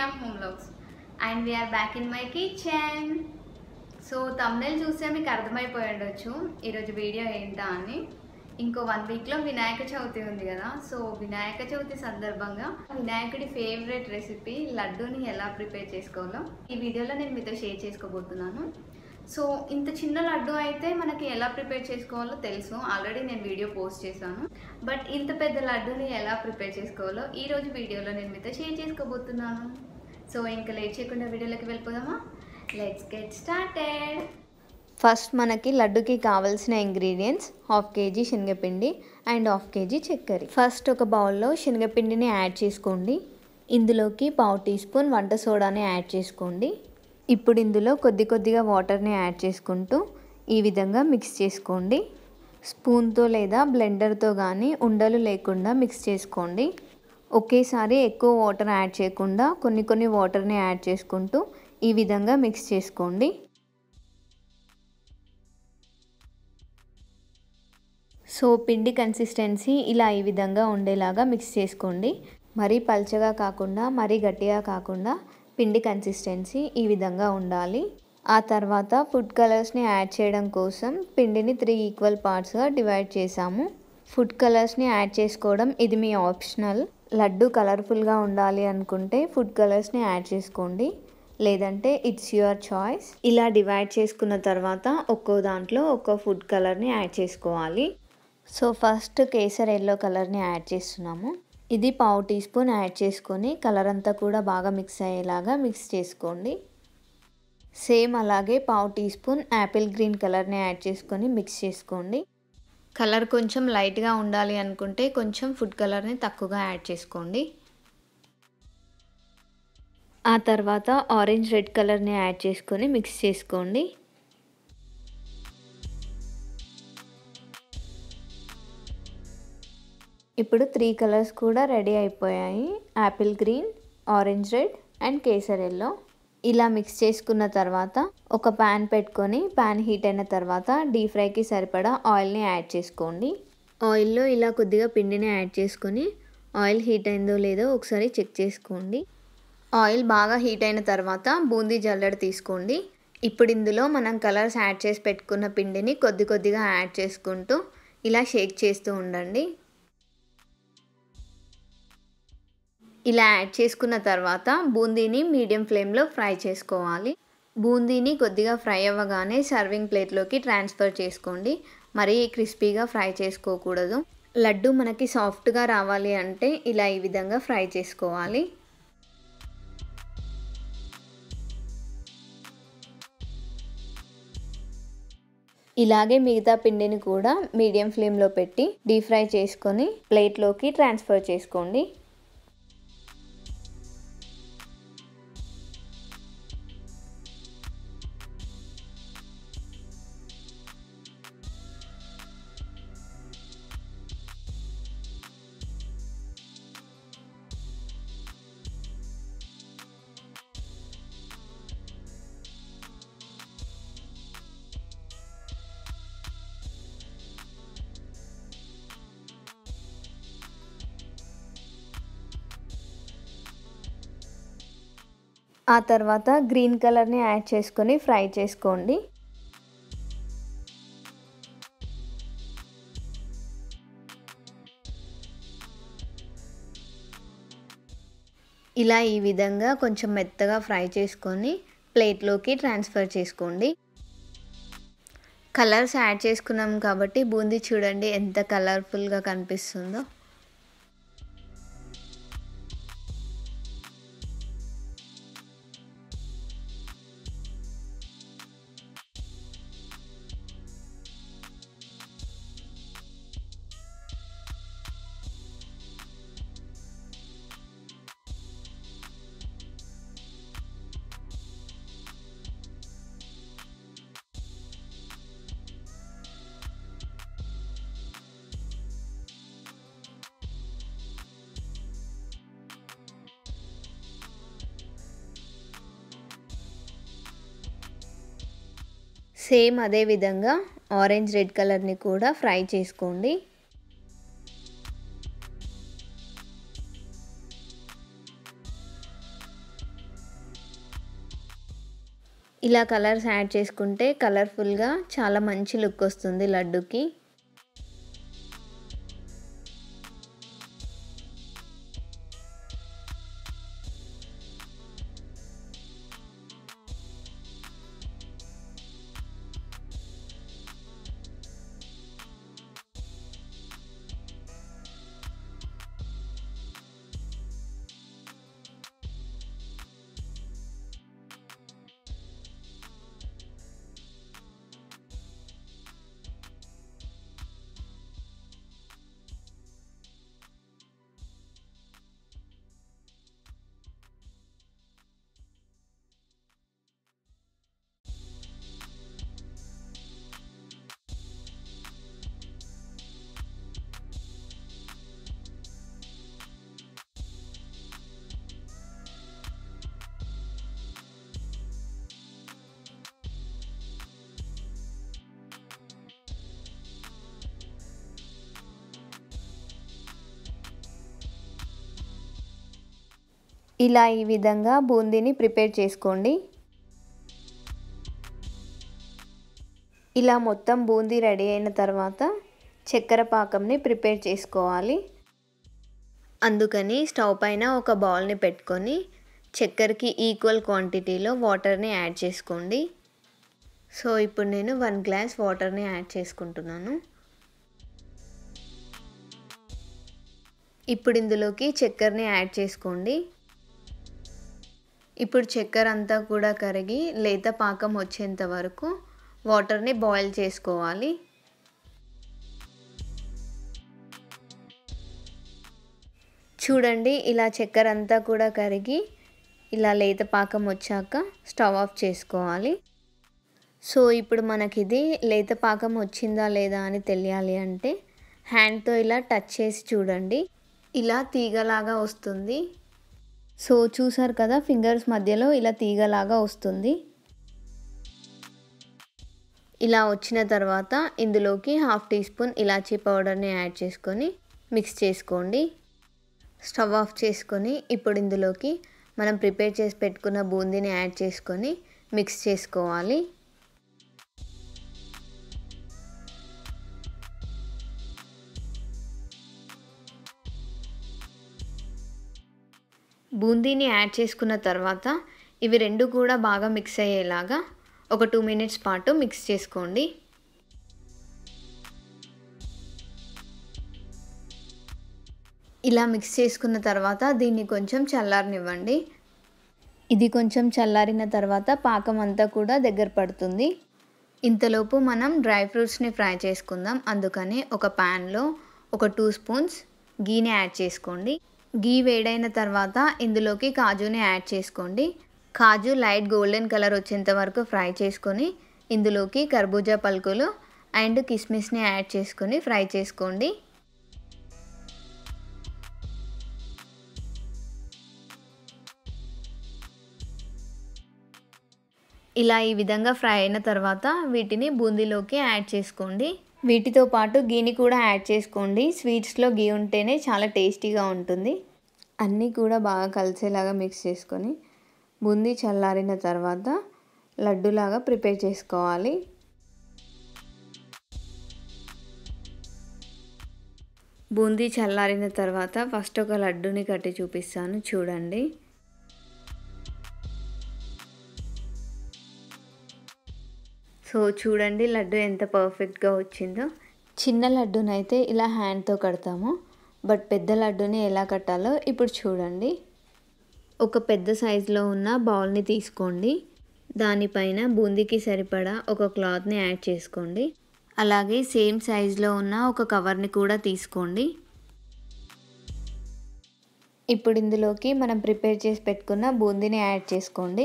Sriram home vlogs and we're back in my kitchen so thumbnail చూస్తే మీకు అర్థమైపోయి ఉండొచ్చు ఈరోజు వీడియో ఏంటా అని ఇంకో వన్ వీక్లో వినాయక చవితి ఉంది కదా సో వినాయక చవితి సందర్భంగా వినాయకుడి ఫేవరెట్ రెసిపీ లడ్డూని ఎలా ప్రిపేర్ చేసుకోవాలో ఈ వీడియోలో నేను మీతో షేర్ చేసుకోబోతున్నాను సో ఇంత చిన్న లడ్డు అయితే మనకి ఎలా ప్రిపేర్ చేసుకోవాలో తెలుసు ఆల్రెడీ నేను వీడియో పోస్ట్ చేశాను బట్ ఇంత పెద్ద లడ్డూని ఎలా ప్రిపేర్ చేసుకోవాలో ఈ రోజు వీడియోలో నేను మీతో షేర్ చేసుకోబోతున్నాను సో ఇంకా లేట్ చేయకుండా వీడియోలోకి వెళ్ళిపోదామా లెట్స్ గెట్ స్టార్టెడ్ ఫస్ట్ మనకి లడ్డుకి కావాల్సిన ఇంగ్రీడియంట్స్ హాఫ్ కేజీ శనగపిండి అండ్ హాఫ్ కేజీ చక్కెర ఫస్ట్ ఒక బౌల్లో శనగపిండిని యాడ్ చేసుకోండి ఇందులోకి పావు టీ స్పూన్ వంట సోడాని యాడ్ చేసుకోండి ఇప్పుడు ఇందులో కొద్ది కొద్దిగా వాటర్ని యాడ్ చేసుకుంటూ ఈ విధంగా మిక్స్ చేసుకోండి స్పూన్తో లేదా బ్లెండర్తో కానీ ఉండలు లేకుండా మిక్స్ చేసుకోండి ఒకేసారి ఎక్కువ వాటర్ యాడ్ చేయకుండా కొన్ని కొన్ని వాటర్ని యాడ్ చేసుకుంటూ ఈ విధంగా మిక్స్ చేసుకోండి సో పిండి కన్సిస్టెన్సీ ఇలా ఈ విధంగా ఉండేలాగా మిక్స్ చేసుకోండి మరీ పల్చగా కాకుండా మరీ గట్టిగా కాకుండా పిండి కన్సిస్టెన్సీ ఈ విధంగా ఉండాలి ఆ తర్వాత ఫుడ్ కలర్స్ని యాడ్ చేయడం కోసం పిండిని త్రీ ఈక్వల్ పార్ట్స్గా డివైడ్ చేసాము ఫుడ్ కలర్స్ని యాడ్ చేసుకోవడం ఇది మీ ఆప్షనల్ లడ్డు కలర్ఫుల్గా ఉండాలి అనుకుంటే ఫుడ్ కలర్స్ని యాడ్ చేసుకోండి లేదంటే ఇట్స్ యువర్ చాయిస్ ఇలా డివైడ్ చేసుకున్న తర్వాత ఒక్కో దాంట్లో ఒక్కో ఫుడ్ కలర్ని యాడ్ చేసుకోవాలి సో ఫస్ట్ కేసర్ ఎల్లో కలర్ని యాడ్ చేస్తున్నాము ఇది పావు టీ స్పూన్ యాడ్ చేసుకొని కలర్ అంతా కూడా బాగా మిక్స్ అయ్యేలాగా మిక్స్ చేసుకోండి సేమ్ అలాగే పావు టీ స్పూన్ యాపిల్ గ్రీన్ కలర్ని యాడ్ చేసుకొని మిక్స్ చేసుకోండి కలర్ కొంచెం లైట్గా ఉండాలి అనుకుంటే కొంచెం ఫుడ్ కలర్ని తక్కువగా యాడ్ చేసుకోండి ఆ తర్వాత ఆరెంజ్ రెడ్ కలర్ని యాడ్ చేసుకొని మిక్స్ చేసుకోండి ఇప్పుడు త్రీ కలర్స్ కూడా రెడీ అయిపోయాయి apple green orange red and kesar yellow ఇలా మిక్స్ చేసుకున్న తర్వాత ఒక ప్యాన్ పెట్టుకొని ప్యాన్ హీట్ అయిన తర్వాత డీప్ ఫ్రైకి సరిపడా ఆయిల్ని యాడ్ చేసుకోండి ఆయిల్లో ఇలా కొద్దిగా పిండిని యాడ్ చేసుకొని ఆయిల్ హీట్ అయిందో లేదో ఒకసారి చెక్ చేసుకోండి ఆయిల్ బాగా హీట్ అయిన తర్వాత బూందీ జల్లెడ తీసుకోండి ఇప్పుడు ఇందులో మనం కలర్స్ యాడ్ చేసి పెట్టుకున్న పిండిని కొద్ది కొద్దిగా యాడ్ చేసుకుంటూ ఇలా షేక్ చేస్తూ ఉండండి ఇలా యాడ్ చేసుకున్న తర్వాత బూందీని మీడియం ఫ్లేమ్లో ఫ్రై చేసుకోవాలి బూందీని కొద్దిగా ఫ్రై అవ్వగానే సర్వింగ్ ప్లేట్లోకి ట్రాన్స్ఫర్ చేసుకోండి మరీ క్రిస్పీగా ఫ్రై చేసుకోకూడదు లడ్డు మనకి సాఫ్ట్గా రావాలి అంటే ఇలా ఈ విధంగా ఫ్రై చేసుకోవాలి ఇలాగే మిగతా పిండిని కూడా మీడియం ఫ్లేమ్లో పెట్టి డీప్ ఫ్రై చేసుకొని ప్లేట్లోకి ట్రాన్స్ఫర్ చేసుకోండి ఆ తర్వాత గ్రీన్ కలర్ని యాడ్ చేసుకొని ఫ్రై చేసుకోండి ఇలా ఈ విధంగా కొంచెం మెత్తగా ఫ్రై చేసుకొని ప్లేట్లోకి ట్రాన్స్ఫర్ చేసుకోండి కలర్స్ యాడ్ చేసుకున్నాం కాబట్టి బూందీ చూడండి ఎంత కలర్ఫుల్గా కనిపిస్తుందో సేమ్ అదే విధంగా ఆరెంజ్ రెడ్ కలర్ని కూడా ఫ్రై చేసుకోండి ఇలా కలర్స్ యాడ్ చేసుకుంటే కలర్ఫుల్గా చాలా మంచి లుక్ వస్తుంది లడ్డుకి ఇలా ఈ విధంగా బూందీని ప్రిపేర్ చేసుకోండి ఇలా మొత్తం బూందీ రెడీ అయిన తర్వాత చక్కెర పాకంని ప్రిపేర్ చేసుకోవాలి అందుకని స్టవ్ పైన ఒక బౌల్ని పెట్టుకొని చక్కెరకి ఈక్వల్ క్వాంటిటీలో వాటర్ని యాడ్ చేసుకోండి సో ఇప్పుడు నేను వన్ గ్లాస్ వాటర్ని యాడ్ చేసుకుంటున్నాను ఇప్పుడు ఇందులోకి చక్కెరని యాడ్ చేసుకోండి ఇప్పుడు చక్కెర అంతా కూడా కరిగి లేత పాకం వచ్చేంత వరకు వాటర్ని బాయిల్ చేసుకోవాలి చూడండి ఇలా చక్కెర అంతా కూడా కరిగి ఇలా లేత పాకం వచ్చాక స్టవ్ ఆఫ్ చేసుకోవాలి సో ఇప్పుడు మనకి ఇది లేత పాకం వచ్చిందా లేదా అని తెలియాలి అంటే హ్యాండ్తో ఇలా టచ్ చేసి చూడండి ఇలా తీగలాగా వస్తుంది సో చూసారు కదా ఫింగర్స్ మధ్యలో ఇలా తీగలాగా వస్తుంది ఇలా వచ్చిన తర్వాత ఇందులోకి హాఫ్ టీ స్పూన్ ఇలాచీ పౌడర్ని యాడ్ చేసుకొని మిక్స్ చేసుకోండి స్టవ్ ఆఫ్ చేసుకొని ఇప్పుడు ఇందులోకి మనం ప్రిపేర్ చేసి పెట్టుకున్న బూందీని యాడ్ చేసుకొని మిక్స్ చేసుకోవాలి బూందీని యాడ్ చేసుకున్న తర్వాత ఇవి రెండు కూడా బాగా మిక్స్ అయ్యేలాగా ఒక టూ మినిట్స్ పాటు మిక్స్ చేసుకోండి ఇలా మిక్స్ చేసుకున్న తర్వాత దీన్ని కొంచెం చల్లారనివ్వండి ఇది కొంచెం చల్లారిన తర్వాత పాకం అంతా కూడా దగ్గర పడుతుంది ఇంతలోపు మనం డ్రై ఫ్రూట్స్ని ఫ్రై చేసుకుందాం అందుకని ఒక ప్యాన్లో ఒక టూ స్పూన్స్ గీని యాడ్ చేసుకోండి గీ వేడైన తర్వాత ఇందులోకి కాజుని యాడ్ చేసుకోండి కాజు లైట్ గోల్డెన్ కలర్ వచ్చేంత వరకు ఫ్రై చేసుకొని ఇందులోకి కర్బూజా పలుకులు అండ్ కిస్మిస్ని యాడ్ చేసుకొని ఫ్రై చేసుకోండి ఇలా ఈ విధంగా ఫ్రై అయిన తర్వాత వీటిని బూందీలోకి యాడ్ చేసుకోండి వీటితో పాటు గీని కూడా యాడ్ చేసుకోండి స్వీట్స్లో గీ ఉంటేనే చాలా టేస్టీగా ఉంటుంది అన్నీ కూడా బాగా కలిసేలాగా మిక్స్ చేసుకొని బూందీ చల్లారిన తర్వాత లడ్డులాగా ప్రిపేర్ చేసుకోవాలి బూందీ చల్లారిన తర్వాత ఫస్ట్ ఒక లడ్డుని కట్టి చూపిస్తాను చూడండి సో చూడండి లడ్డు ఎంత పర్ఫెక్ట్గా వచ్చిందో చిన్న లడ్డునైతే ఇలా హ్యాండ్తో కడతాము బట్ పెద్ద లడ్డుని ఎలా కట్టాలో ఇప్పుడు చూడండి ఒక పెద్ద సైజులో ఉన్న బౌల్ని తీసుకోండి దానిపైన బూందీకి సరిపడా ఒక క్లాత్ని యాడ్ చేసుకోండి అలాగే సేమ్ సైజులో ఉన్న ఒక కవర్ని కూడా తీసుకోండి ఇప్పుడు ఇందులోకి మనం ప్రిపేర్ చేసి పెట్టుకున్న బూందీని యాడ్ చేసుకోండి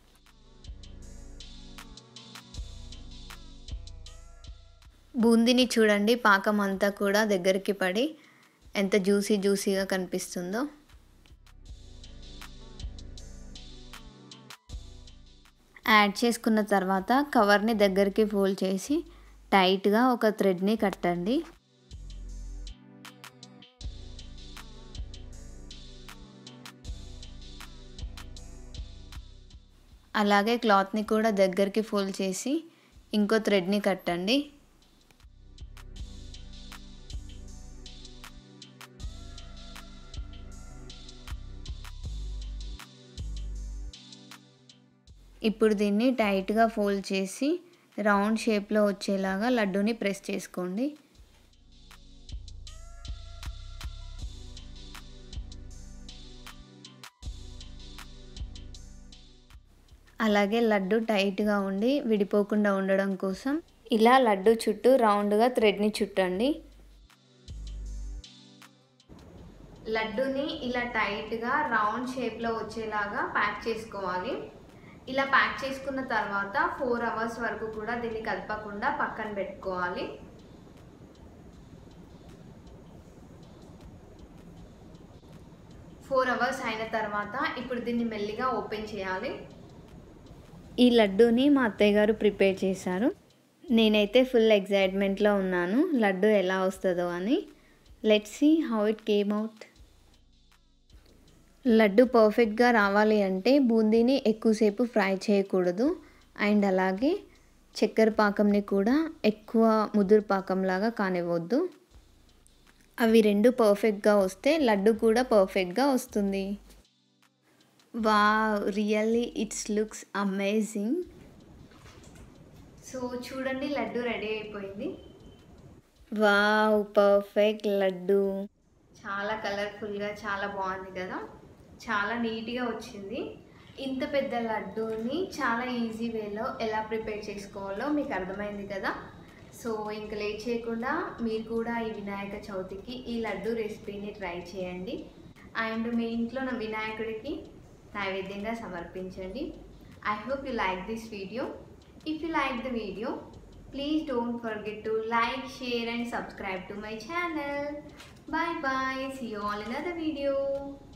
బూందీని చూడండి పాకం అంతా కూడా దగ్గరికి పడి ఎంత జ్యూసీ జ్యూసీగా కనిపిస్తుందో యాడ్ చేసుకున్న తర్వాత కవర్ని దగ్గరికి ఫోల్డ్ చేసి టైట్గా ఒక థ్రెడ్ని కట్టండి అలాగే క్లాత్ని కూడా దగ్గరికి ఫోల్డ్ చేసి ఇంకో థ్రెడ్ని కట్టండి ఇప్పుడు దీన్ని టైట్గా ఫోల్డ్ చేసి రౌండ్ షేప్లో వచ్చేలాగా లడ్డూని ప్రెస్ చేసుకోండి అలాగే లడ్డు టైట్గా ఉండి విడిపోకుండా ఉండడం కోసం ఇలా లడ్డు చుట్టూ రౌండ్గా థ్రెడ్ని చుట్టండి లడ్డూని ఇలా టైట్గా రౌండ్ షేప్లో వచ్చేలాగా ప్యాక్ చేసుకోవాలి ఇలా ప్యాక్ చేసుకున్న తర్వాత ఫోర్ అవర్స్ వరకు కూడా దీన్ని కలపకుండా పక్కన పెట్టుకోవాలి ఫోర్ అవర్స్ అయిన తర్వాత ఇప్పుడు దీన్ని మెల్లిగా ఓపెన్ చేయాలి ఈ లడ్డూని మా అత్తయ్య గారు ప్రిపేర్ చేశారు నేనైతే ఫుల్ ఎగ్జైట్మెంట్లో ఉన్నాను లడ్డు ఎలా వస్తుందో అని let see how it came out laddu పర్ఫెక్ట్గా రావాలి అంటే బూందీని ఎక్కువసేపు ఫ్రై చేయకూడదు అండ్ అలాగే చక్కెర పాకంని కూడా ఎక్కువ ముదురు పాకంలాగా కానివ్వద్దు అవి రెండు పర్ఫెక్ట్గా వస్తే లడ్డు కూడా పర్ఫెక్ట్గా వస్తుంది వా really it's looks amazing so చూడండి లడ్డు రెడీ అయిపోయింది వావ్ పర్ఫెక్ట్ లడ్డు చాలా కలర్ఫుల్గా చాలా బాగుంది కదా చాలా నీట్గా వచ్చింది ఇంత పెద్ద లడ్డూని చాలా ఈజీ వేలో ఎలా ప్రిపేర్ చేసుకోవాలో మీకు అర్థమైంది కదా సో ఇంక లేట్ చేయకుండా మీరు కూడా ఈ వినాయక చవితికి ఈ లడ్డు రెసిపీని ట్రై చేయండి అండ్ మీ ఇంట్లో నా వినాయకుడికి నైవేద్యంగా సమర్పించండి I hope you like this video if you like the video please don't forget to like share and subscribe to my channel Bye bye. See you all in another video.